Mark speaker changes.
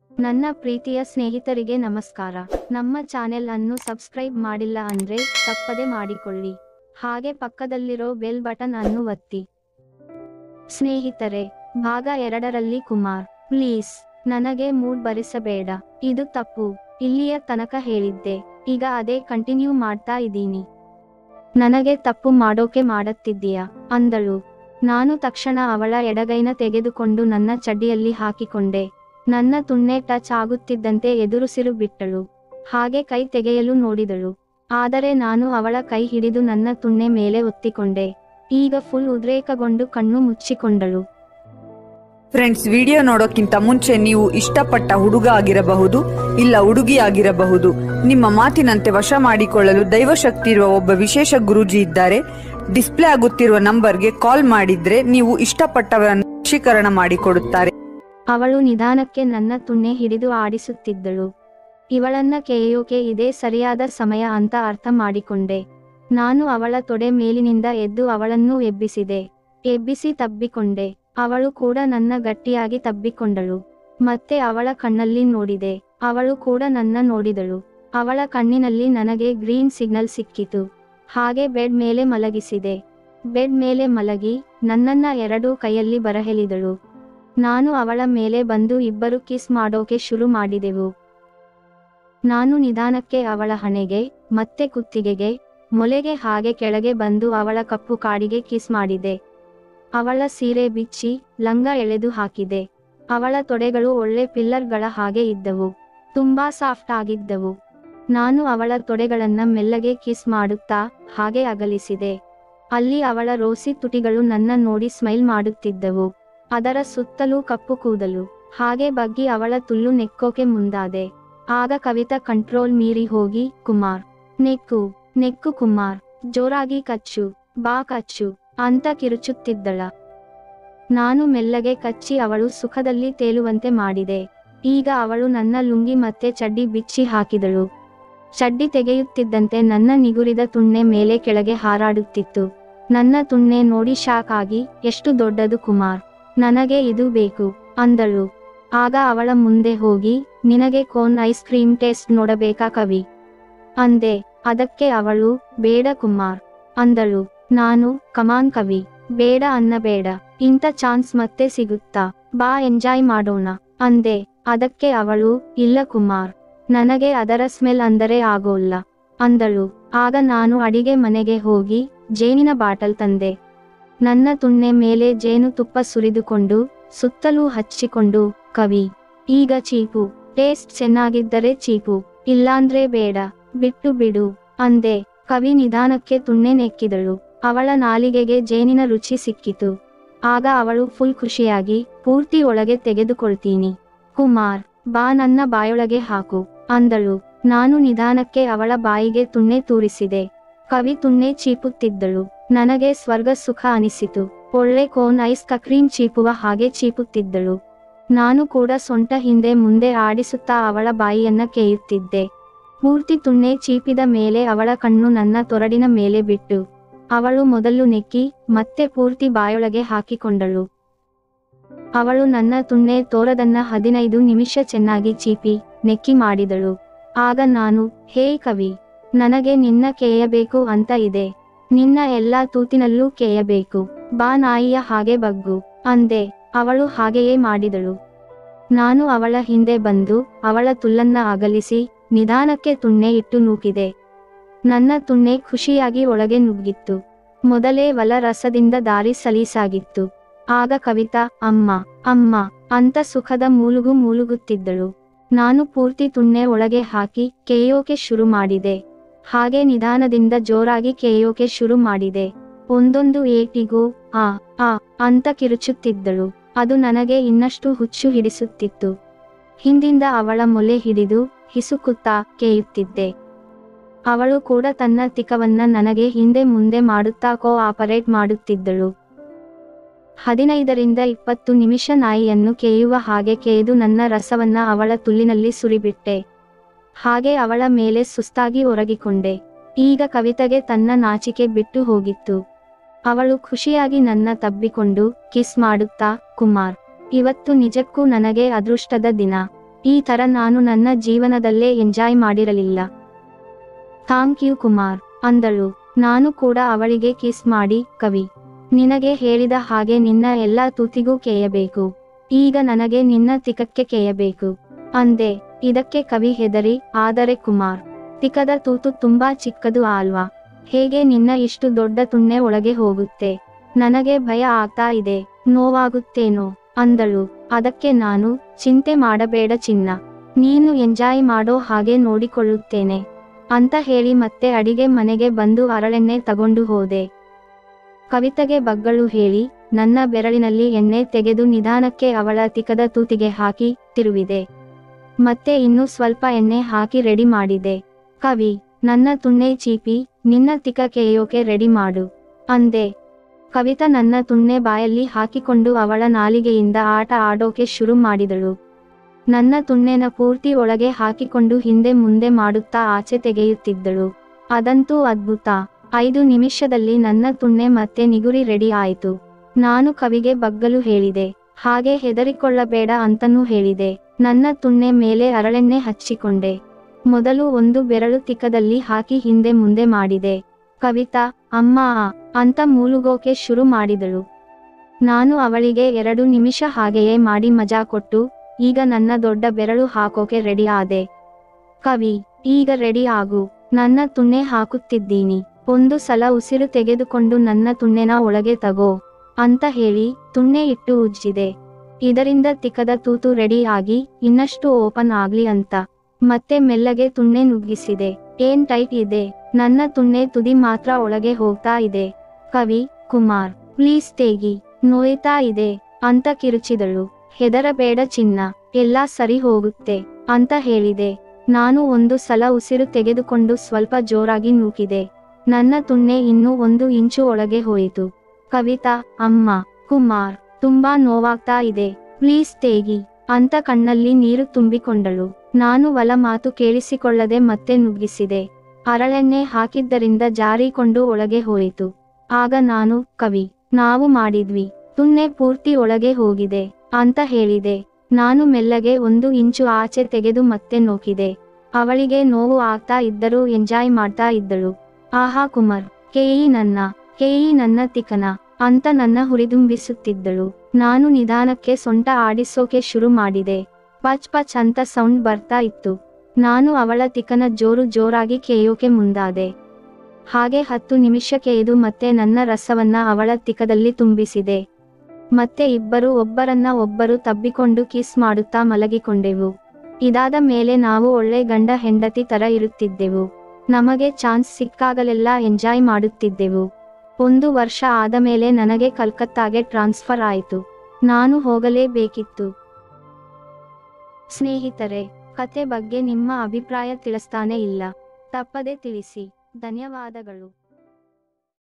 Speaker 1: ನನ್ನ ಪ್ರೀತಿಯ ಸ್ನೇಹಿತರಿಗೆ ನಮಸ್ಕಾರ ನಮ್ಮ ಚಾನೆಲ್ ಅನ್ನು ಸಬ್ಸ್ಕ್ರೈಬ್ ಮಾಡಿಲ್ಲ ಅಂದ್ರೆ ತಪ್ಪದೆ ಮಾಡಿಕೊಳ್ಳಿ ಹಾಗೆ ಪಕ್ಕದಲ್ಲಿರೋ ಬೆಲ್ ಬಟನ್ ಅನ್ನು ಒತ್ತಿ ಸ್ನೇಹಿತರೆ ಭಾಗ ಎರಡರಲ್ಲಿ ಕುಮಾರ್ ಪ್ಲೀಸ್ ನನಗೆ ಮೂಡ್ ಬರಿಸಬೇಡ ಇದು ತಪ್ಪು ಇಲ್ಲಿಯ ತನಕ ಹೇಳಿದ್ದೆ ಈಗ ಅದೇ ಕಂಟಿನ್ಯೂ ಮಾಡ್ತಾ ಇದ್ದೀನಿ ನನಗೆ ತಪ್ಪು ಮಾಡೋಕೆ ಮಾಡತ್ತಿದ್ದೀಯಾ ಅಂದಳು ನಾನು ತಕ್ಷಣ ಅವಳ ಎಡಗೈನ ತೆಗೆದುಕೊಂಡು ನನ್ನ ಚಡ್ಡಿಯಲ್ಲಿ ಹಾಕಿಕೊಂಡೆ ನನ್ನ ತುಣ್ಣೆ ಟಚ್ ಆಗುತ್ತಿದ್ದಂತೆ ಎದುರುಸಿರು ಬಿಟ್ಟಳು ಹಾಗೆ ಕೈ ತೆಗೆಯಲು ನೋಡಿದಳು ಆದರೆ ನಾನು ಅವಳ ಕೈ ಹಿಡಿದು ನನ್ನ ತುಣ್ಣೆ ಮೇಲೆ ಒತ್ತಿಕೊಂಡೆ ಈಗ ಫುಲ್ ಉದ್ರೇಕಗೊಂಡು ಕಣ್ಣು ಮುಚ್ಚಿಕೊಂಡಳು
Speaker 2: ಫ್ರೆಂಡ್ಸ್ ವಿಡಿಯೋ ನೋಡೋಕ್ಕಿಂತ ಮುಂಚೆ ನೀವು ಇಷ್ಟಪಟ್ಟ ಹುಡುಗ ಆಗಿರಬಹುದು ಇಲ್ಲ ಹುಡುಗಿ ಆಗಿರಬಹುದು ನಿಮ್ಮ ಮಾತಿನಂತೆ ವಶ ಮಾಡಿಕೊಳ್ಳಲು ದೈವಶಕ್ತಿ ಇರುವ ಒಬ್ಬ ವಿಶೇಷ ಗುರೂಜಿ ಇದ್ದಾರೆ ಡಿಸ್ಪ್ಲೇ ಆಗುತ್ತಿರುವ ನಂಬರ್ಗೆ ಕಾಲ್ ಮಾಡಿದ್ರೆ ನೀವು ಇಷ್ಟಪಟ್ಟವರನ್ನು ವಶೀಕರಣ ಮಾಡಿಕೊಡುತ್ತಾರೆ
Speaker 1: ಅವಳು ನಿಧಾನಕ್ಕೆ ನನ್ನ ತುಣ್ಣೆ ಹಿಡಿದು ಆಡಿಸುತ್ತಿದ್ದಳು ಇವಳನ್ನ ಕೆಯ್ಯೋಕೆ ಇದೇ ಸರಿಯಾದ ಸಮಯ ಅಂತ ಅರ್ಥ ಮಾಡಿಕೊಂಡೆ ನಾನು ಅವಳ ತೊಡೆ ಮೇಲಿನಿಂದ ಎದ್ದು ಅವಳನ್ನು ಎಬ್ಬಿಸಿದೆ ಎಬ್ಬಿಸಿ ತಬ್ಬಿಕೊಂಡೆ ಅವಳು ಕೂಡ ನನ್ನ ಗಟ್ಟಿಯಾಗಿ ತಬ್ಬಿಕೊಂಡಳು ಮತ್ತೆ ಅವಳ ಕಣ್ಣಲ್ಲಿ ನೋಡಿದೆ ಅವಳು ಕೂಡ ನನ್ನ ನೋಡಿದಳು ಅವಳ ಕಣ್ಣಿನಲ್ಲಿ ನನಗೆ ಗ್ರೀನ್ ಸಿಗ್ನಲ್ ಸಿಕ್ಕಿತು ಹಾಗೆ ಬೆಡ್ ಮೇಲೆ ಮಲಗಿಸಿದೆ ಬೆಡ್ ಮೇಲೆ ಮಲಗಿ ನನ್ನನ್ನ ಎರಡೂ ಕೈಯಲ್ಲಿ ಬರಹೆಳಿದಳು ನಾನು ಅವಳ ಮೇಲೆ ಬಂದು ಇಬ್ಬರು ಕಿಸ್ ಮಾಡೋಕೆ ಶುರು ಮಾಡಿದೆವು ನಾನು ನಿಧಾನಕ್ಕೆ ಅವಳ ಹಣೆಗೆ ಮತ್ತೆ ಕುತ್ತಿಗೆಗೆ ಮೊಲೆಗೆ ಹಾಗೆ ಕೆಳಗೆ ಬಂದು ಅವಳ ಕಪ್ಪು ಕಾಡಿಗೆ ಕಿಸ್ ಮಾಡಿದೆ ಅವಳ ಸೀರೆ ಬಿಚ್ಚಿ ಲಂಗ ಎಳೆದು ಹಾಕಿದೆ ಅವಳ ತೊಡೆಗಳು ಒಳ್ಳೆ ಪಿಲ್ಲರ್ಗಳ ಹಾಗೆ ಇದ್ದವು ತುಂಬಾ ಸಾಫ್ಟ್ ಆಗಿದ್ದವು ನಾನು ಅವಳ ತೊಡೆಗಳನ್ನ ಮೆಲ್ಲಗೆ ಕಿಸ್ ಮಾಡುತ್ತಾ ಹಾಗೆ ಅಗಲಿಸಿದೆ ಅಲ್ಲಿ ಅವಳ ರೋಸಿ ತುಟಿಗಳು ನನ್ನ ನೋಡಿ ಸ್ಮೈಲ್ ಮಾಡುತ್ತಿದ್ದವು ಅದರ ಸುತ್ತಲೂ ಕಪ್ಪು ಕೂದಲು ಹಾಗೆ ಬಗ್ಗಿ ಅವಳ ತುಲ್ಲು ನೆಕ್ಕೋಕೆ ಮುಂದಾದೆ ಆಗ ಕವಿತಾ ಕಂಟ್ರೋಲ್ ಮೀರಿ ಹೋಗಿ ಕುಮಾರ್ ನೆಕ್ಕು ನೆಕ್ಕು ಕುಮಾರ್ ಜೋರಾಗಿ ಕಚ್ಚು ಬಾ ಕಚ್ಚು ಅಂತ ಕಿರುಚುತ್ತಿದ್ದಳ ನಾನು ಮೆಲ್ಲಗೆ ಕಚ್ಚಿ ಅವಳು ಸುಖದಲ್ಲಿ ತೇಲುವಂತೆ ಮಾಡಿದೆ ಈಗ ಅವಳು ನನ್ನ ಲುಂಗಿ ಮತ್ತೆ ಚಡ್ಡಿ ಬಿಚ್ಚಿ ಹಾಕಿದಳು ಚಡ್ಡಿ ತೆಗೆಯುತ್ತಿದ್ದಂತೆ ನನ್ನ ನಿಗುರಿದ ತುಣ್ಣೆ ಮೇಲೆ ಕೆಳಗೆ ಹಾರಾಡುತ್ತಿತ್ತು ನನ್ನ ತುಣ್ಣೆ ನೋಡಿ ಶಾಕ್ ಆಗಿ ಎಷ್ಟು ದೊಡ್ಡದು ಕುಮಾರ್ ನನಗೆ ಇದು ಬೇಕು ಅಂದಳು ಆಗ ಅವಳ ಮುಂದೆ ಹೋಗಿ ನಿನಗೆ ಕೋನ್ ಐಸ್ ಕ್ರೀಮ್ ಟೇಸ್ಟ್ ನೋಡಬೇಕಾ ಕವಿ ಅಂದೆ ಅದಕ್ಕೆ ಅವಳು ಬೇಡ ಕುಮಾರ್ ಅಂದಳು ನಾನು ಕಮಾನ್ ಕವಿ ಬೇಡ ಅನ್ನಬೇಡ ಇಂಥ ಚಾನ್ಸ್ ಮತ್ತೆ ಸಿಗುತ್ತಾ ಬಾ ಎಂಜಾಯ್ ಮಾಡೋಣ ಅಂದೆ ಅದಕ್ಕೆ ಅವಳು ಇಲ್ಲ ಕುಮಾರ್ ನನಗೆ ಅದರ ಸ್ಮೆಲ್ ಅಂದರೆ ಆಗೋಲ್ಲ ಅಂದಳು ಆಗ ನಾನು ಅಡಿಗೆ ಮನೆಗೆ ಹೋಗಿ ಜೇನಿನ ಬಾಟಲ್ ತಂದೆ ನನ್ನ ತುಣ್ಣೆ ಮೇಲೆ ಜೇನು ತುಪ್ಪ ಸುರಿದುಕೊಂಡು ಸುತ್ತಲೂ ಹಚ್ಚಿಕೊಂಡು ಕವಿ ಈಗ ಚೀಪು ಟೇಸ್ಟ್ ಚೆನ್ನಾಗಿದ್ದರೆ ಚೀಪು ಇಲ್ಲಾಂದ್ರೆ ಬೇಡ ಬಿಟ್ಟು ಬಿಡು ಅಂದೆ ಕವಿ ನಿಧಾನಕ್ಕೆ ತುಣ್ಣೆ ನೆಕ್ಕಿದಳು ಅವಳ ನಾಲಿಗೆಗೆ ಜೇನಿನ ರುಚಿ ಸಿಕ್ಕಿತು ಆಗ ಅವಳು ಫುಲ್ ಖುಷಿಯಾಗಿ ಪೂರ್ತಿ ಒಳಗೆ ತೆಗೆದುಕೊಳ್ತೀನಿ ಕುಮಾರ್ ಬಾ ನನ್ನ ಬಾಯೊಳಗೆ ಹಾಕು ಅಂದಳು ನಾನು ನಿಧಾನಕ್ಕೆ ಅವಳ ಬಾಯಿಗೆ ತುಣ್ಣೆ ತೂರಿಸಿದೆ ಕವಿ ತುಣ್ಣೆ ಚೀಪುತ್ತಿದ್ದಳು ನನಗೆ ಸ್ವರ್ಗ ಸುಖ ಅನಿಸಿತು ಒಳ್ಳೆ ಕೋನ್ ಐಸ್ ಕ್ರೀಮ್ ಚೀಪುವ ಹಾಗೆ ಚೀಪುತ್ತಿದ್ದಳು ನಾನು ಕೂಡ ಸೊಂಟ ಹಿಂದೆ ಮುಂದೆ ಆಡಿಸುತ್ತಾ ಅವಳ ಬಾಯಿಯನ್ನ ಕೇಯುತ್ತಿದ್ದೆ ಪೂರ್ತಿ ತುಣ್ಣೆ ಚೀಪಿದ ಮೇಲೆ ಅವಳ ಕಣ್ಣು ನನ್ನ ತೊರಡಿನ ಮೇಲೆ ಬಿಟ್ಟು ಅವಳು ಮೊದಲು ನೆಕ್ಕಿ ಮತ್ತೆ ಪೂರ್ತಿ ಬಾಯೊಳಗೆ ಹಾಕಿಕೊಂಡಳು ಅವಳು ನನ್ನ ತುಣ್ಣೆ ತೋರದನ್ನ ಹದಿನೈದು ನಿಮಿಷ ಚೆನ್ನಾಗಿ ಚೀಪಿ ನೆಕ್ಕಿ ಮಾಡಿದಳು ಆಗ ನಾನು ಹೇಯ್ ಕವಿ ನನಗೆ ನಿನ್ನ ಕೇಯಬೇಕು ಅಂತ ಇದೆ ನಿನ್ನ ಎಲ್ಲಾ ತೂತಿನಲ್ಲೂ ಕೇಯಬೇಕು ಬಾ ನಾಯಿಯ ಹಾಗೆ ಬಗ್ಗು ಅಂದೆ ಅವಳು ಹಾಗೆಯೇ ಮಾಡಿದಳು ನಾನು ಅವಳ ಹಿಂದೆ ಬಂದು ಅವಳ ತುಲ್ಲನ್ನ ಅಗಲಿಸಿ ನಿಧಾನಕ್ಕೆ ತುಣ್ಣೆ ಇಟ್ಟು ನೂಕಿದೆ ನನ್ನ ತುಣ್ಣೆ ಖುಷಿಯಾಗಿ ಒಳಗೆ ನುಗ್ಗಿತ್ತು ಮೊದಲೇ ವಲ ರಸದಿಂದ ದಾರಿ ಸಲೀಸಾಗಿತ್ತು ಆಗ ಕವಿತಾ ಅಮ್ಮ ಅಮ್ಮ ಅಂತ ಸುಖದ ಮೂಲುಗು ಮೂಲುಗುತ್ತಿದ್ದಳು ನಾನು ಪೂರ್ತಿ ತುಣ್ಣೆ ಒಳಗೆ ಹಾಕಿ ಕೇಯೋಕೆ ಶುರು ಮಾಡಿದೆ ಹಾಗೆ ನಿಧಾನದಿಂದ ಜೋರಾಗಿ ಕೇಯೋಕೆ ಶುರು ಮಾಡಿದೆ ಒಂದೊಂದು ಏಟಿಗೂ ಆ ಆ ಅಂತ ಕಿರುಚುತ್ತಿದ್ದಳು ಅದು ನನಗೆ ಇನ್ನಷ್ಟು ಹುಚ್ಚು ಹಿಡಿಸುತ್ತಿತ್ತು ಹಿಂದಿಂದ ಅವಳ ಮೊಲೆ ಹಿಡಿದು ಹಿಸುಕುತ್ತಾ ಕೇಯುತ್ತಿದ್ದೆ ಅವಳು ಕೂಡ ತನ್ನ ತಿಕವನ್ನ ನನಗೆ ಹಿಂದೆ ಮುಂದೆ ಮಾಡುತ್ತಾ ಕೋ ಆಪರೇಟ್ ಮಾಡುತ್ತಿದ್ದಳು ಹದಿನೈದರಿಂದ ಇಪ್ಪತ್ತು ನಿಮಿಷ ನಾಯಿಯನ್ನು ಕೇಯುವ ಹಾಗೆ ಕೇಯ್ದು ನನ್ನ ರಸವನ್ನ ಅವಳ ತುಲ್ಲಿನಲ್ಲಿ ಸುರಿಬಿಟ್ಟೆ ಹಾಗೆ ಅವಳ ಮೇಲೆ ಸುಸ್ತಾಗಿ ಒರಗಿಕೊಂಡೆ ಈಗ ಕವಿತೆಗೆ ತನ್ನ ನಾಚಿಕೆ ಬಿಟ್ಟು ಹೋಗಿತ್ತು ಅವಳು ಖುಷಿಯಾಗಿ ನನ್ನ ತಬ್ಬಿಕೊಂಡು ಕಿಸ್ ಮಾಡುತ್ತಾ ಕುಮಾರ್ ಇವತ್ತು ನಿಜಕ್ಕೂ ನನಗೆ ಅದೃಷ್ಟದ ದಿನ ಈ ತರ ನಾನು ನನ್ನ ಜೀವನದಲ್ಲೇ ಎಂಜಾಯ್ ಮಾಡಿರಲಿಲ್ಲ ಥ್ಯಾಂಕ್ ಯು ಕುಮಾರ್ ಅಂದಳು ನಾನು ಕೂಡ ಅವಳಿಗೆ ಕಿಸ್ ಮಾಡಿ ಕವಿ ನಿನಗೆ ಹೇಳಿದ ಹಾಗೆ ನಿನ್ನ ಎಲ್ಲ ತುತಿಗೂ ಕೇಯಬೇಕು ಈಗ ನನಗೆ ನಿನ್ನ ತಿಕಕ್ಕೆ ಕೇಯಬೇಕು ಅಂದೆ ಇದಕ್ಕೆ ಕವಿ ಹೆದರಿ ಆದರೆ ಕುಮಾರ್ ತಿಕದ ತೂತು ತುಂಬಾ ಚಿಕ್ಕದು ಅಲ್ವಾ ಹೇಗೆ ನಿನ್ನ ಇಷ್ಟು ದೊಡ್ಡ ತುಣ್ಣೆ ಒಳಗೆ ಹೋಗುತ್ತೆ ನನಗೆ ಭಯ ಆಗ್ತಾ ಇದೆ ನೋವಾಗುತ್ತೇನೋ ಅಂದಳು ಅದಕ್ಕೆ ನಾನು ಚಿಂತೆ ಮಾಡಬೇಡ ಚಿನ್ನ ನೀನು ಎಂಜಾಯ್ ಮಾಡೋ ಹಾಗೆ ನೋಡಿಕೊಳ್ಳುತ್ತೇನೆ ಅಂತ ಹೇಳಿ ಮತ್ತೆ ಅಡಿಗೆ ಮನೆಗೆ ಬಂದು ಹರಳೆಣ್ಣೆ ತಗೊಂಡು ಹೋದೆ ಕವಿತೆಗೆ ಬಗ್ಗಳು ಹೇಳಿ ನನ್ನ ಬೆರಳಿನಲ್ಲಿ ಎಣ್ಣೆ ತೆಗೆದು ನಿಧಾನಕ್ಕೆ ಅವಳ ತಿಕದ ತೂತಿಗೆ ಹಾಕಿ ತಿರುವಿದೆ ಮತ್ತೆ ಇನ್ನು ಸ್ವಲ್ಪ ಎಣ್ಣೆ ಹಾಕಿ ರೆಡಿ ಮಾಡಿದೆ ಕವಿ ನನ್ನ ತುಣ್ಣೆ ಚೀಪಿ ನಿನ್ನ ತಿಕ ಕೇಯೋಕೆ ರೆಡಿ ಮಾಡು ಅಂದೆ ಕವಿತಾ ನನ್ನ ತುಣ್ಣೆ ಬಾಯಲ್ಲಿ ಹಾಕಿಕೊಂಡು ಅವಳ ನಾಲಿಗೆಯಿಂದ ಆಟ ಆಡೋಕೆ ಶುರು ಮಾಡಿದಳು ನನ್ನ ತುಣ್ಣೆನ ಪೂರ್ತಿ ಒಳಗೆ ಹಾಕಿಕೊಂಡು ಹಿಂದೆ ಮುಂದೆ ಮಾಡುತ್ತಾ ಆಚೆ ತೆಗೆಯುತ್ತಿದ್ದಳು ಅದಂತೂ ಅದ್ಭುತ ಐದು ನಿಮಿಷದಲ್ಲಿ ನನ್ನ ತುಣ್ಣೆ ಮತ್ತೆ ನಿಗುರಿ ರೆಡಿ ಆಯಿತು ನಾನು ಕವಿಗೆ ಬಗ್ಗಲು ಹೇಳಿದೆ ಹಾಗೆ ಹೆದರಿಕೊಳ್ಳಬೇಡ ಅಂತನೂ ಹೇಳಿದೆ ನನ್ನ ತುಣ್ಣೆ ಮೇಲೆ ಅರಳೆಣ್ಣೆ ಹಚ್ಚಿಕೊಂಡೆ ಮೊದಲು ಒಂದು ಬೆರಳು ತಿಕ್ಕದಲ್ಲಿ ಹಾಕಿ ಹಿಂದೆ ಮುಂದೆ ಮಾಡಿದೆ ಕವಿತಾ ಅಮ್ಮ ಆ ಅಂತ ಮೂಲುಗೋಕೆ ಶುರು ಮಾಡಿದಳು ನಾನು ಅವಳಿಗೆ ಎರಡು ನಿಮಿಷ ಹಾಗೆಯೇ ಮಾಡಿ ಮಜಾ ಕೊಟ್ಟು ಈಗ ನನ್ನ ದೊಡ್ಡ ಬೆರಳು ಹಾಕೋಕೆ ರೆಡಿ ಆದೆ ಕವಿ ಈಗ ರೆಡಿ ಆಗು ನನ್ನ ತುಣ್ಣೆ ಹಾಕುತ್ತಿದ್ದೀನಿ ಒಂದು ಸಲ ಉಸಿರು ತೆಗೆದುಕೊಂಡು ನನ್ನ ತುಣ್ಣೆನ ಒಳಗೆ ತಗೋ ಅಂತ ಹೇಳಿ ತುಣ್ಣೆ ಇಟ್ಟು ಉಜ್ಜಿದೆ ಇದರಿಂದ ತಿಕ್ಕದ ತೂತು ರೆಡಿ ಆಗಿ ಇನ್ನಷ್ಟು ಓಪನ್ ಆಗ್ಲಿ ಅಂತ ಮತ್ತೆ ಮೆಲ್ಲಗೆ ತುಣ್ಣೆ ನುಗ್ಗಿಸಿದೆ ಏನ್ ಟೈಟ್ ಇದೆ ನನ್ನ ತುಣ್ಣೆ ತುದಿ ಮಾತ್ರ ಒಳಗೆ ಹೋಗ್ತಾ ಇದೆ ಕವಿ ಕುಮಾರ್ ಪ್ಲೀಸ್ ತೇಗಿ ನೋಯ್ತಾ ಇದೆ ಅಂತ ಕಿರುಚಿದಳು ಹೆದರಬೇಡ ಚಿನ್ನ ಎಲ್ಲ ಸರಿ ಹೋಗುತ್ತೆ ಅಂತ ಹೇಳಿದೆ ನಾನು ಒಂದು ಸಲ ಉಸಿರು ತೆಗೆದುಕೊಂಡು ಸ್ವಲ್ಪ ಜೋರಾಗಿ ನೂಕಿದೆ ನನ್ನ ತುಣ್ಣೆ ಇನ್ನೂ ಒಂದು ಇಂಚು ಒಳಗೆ ಹೋಯಿತು ಕವಿತಾ ಅಮ್ಮ ಕುಮಾರ್ ತುಂಬಾ ನೋವಾಗ್ತಾ ಇದೆ ಪ್ಲೀಸ್ ತೇಗಿ ಅಂತ ಕಣ್ಣಲ್ಲಿ ನೀರು ತುಂಬಿಕೊಂಡಳು ನಾನು ಒಲ ಮಾತು ಕೇಳಿಸಿಕೊಳ್ಳದೆ ಮತ್ತೆ ನುಗ್ಗಿಸಿದೆ ಅರಳೆಣ್ಣೆ ಹಾಕಿದ್ದರಿಂದ ಜಾರಿಕೊಂಡು ಒಳಗೆ ಹೋಯಿತು ಆಗ ನಾನು ಕವಿ ನಾವು ಮಾಡಿದ್ವಿ ತುಣ್ಣೆ ಪೂರ್ತಿ ಒಳಗೆ ಹೋಗಿದೆ ಅಂತ ಹೇಳಿದೆ ನಾನು ಮೆಲ್ಲಗೆ ಒಂದು ಇಂಚು ಆಚೆ ತೆಗೆದು ಮತ್ತೆ ನೋಕಿದೆ ಅವಳಿಗೆ ನೋವು ಆಗ್ತಾ ಇದ್ದರೂ ಎಂಜಾಯ್ ಮಾಡ್ತಾ ಇದ್ದಳು ಆಹಾ ಕುಮಾರ್ ಕೇಯಿ ನನ್ನ ಕೇಯಿ ನನ್ನ ತಿಕನ ಅಂತ ನನ್ನ ಹುರಿದುಂಬಿಸುತ್ತಿದ್ದಳು ನಾನು ನಿಧಾನಕ್ಕೆ ಸೊಂಟ ಆಡಿಸೋಕೆ ಶುರು ಮಾಡಿದೆ ಪಚ್ ಪಚ್ ಅಂತ ಸೌಂಡ್ ಬರ್ತಾ ಇತ್ತು ನಾನು ಅವಳ ತಿಕನ ಜೋರು ಜೋರಾಗಿ ಕೇಯೋಕೆ ಮುಂದಾದೆ ಹಾಗೆ ಹತ್ತು ನಿಮಿಷ ಕೇಯ್ದು ಮತ್ತೆ ನನ್ನ ರಸವನ್ನ ಅವಳ ತಿಕದಲ್ಲಿ ತುಂಬಿಸಿದೆ ಮತ್ತೆ ಇಬ್ಬರು ಒಬ್ಬರನ್ನ ಒಬ್ಬರು ತಬ್ಬಿಕೊಂಡು ಕಿಸ್ ಮಾಡುತ್ತಾ ಮಲಗಿಕೊಂಡೆವು ಇದಾದ ಮೇಲೆ ನಾವು ಒಳ್ಳೆ ಗಂಡ ಹೆಂಡತಿ ತರ ಇರುತ್ತಿದ್ದೆವು ನಮಗೆ ಚಾನ್ಸ್ ಸಿಕ್ಕಾಗಲೆಲ್ಲ ಎಂಜಾಯ್ ಮಾಡುತ್ತಿದ್ದೆವು ಒಂದು ವರ್ಷ ಆದ ಮೇಲೆ ನನಗೆ ಕಲ್ಕತ್ತಾಗೆ ಟ್ರಾನ್ಸ್ಫರ್ ಆಯಿತು ನಾನು ಹೋಗಲೇಬೇಕಿತ್ತು ಸ್ನೇಹಿತರೆ ಕತೆ ಬಗ್ಗೆ ನಿಮ್ಮ ಅಭಿಪ್ರಾಯ ತಿಳಿಸ್ತಾನೆ ಇಲ್ಲ ತಪ್ಪದೆ ತಿಳಿಸಿ ಧನ್ಯವಾದಗಳು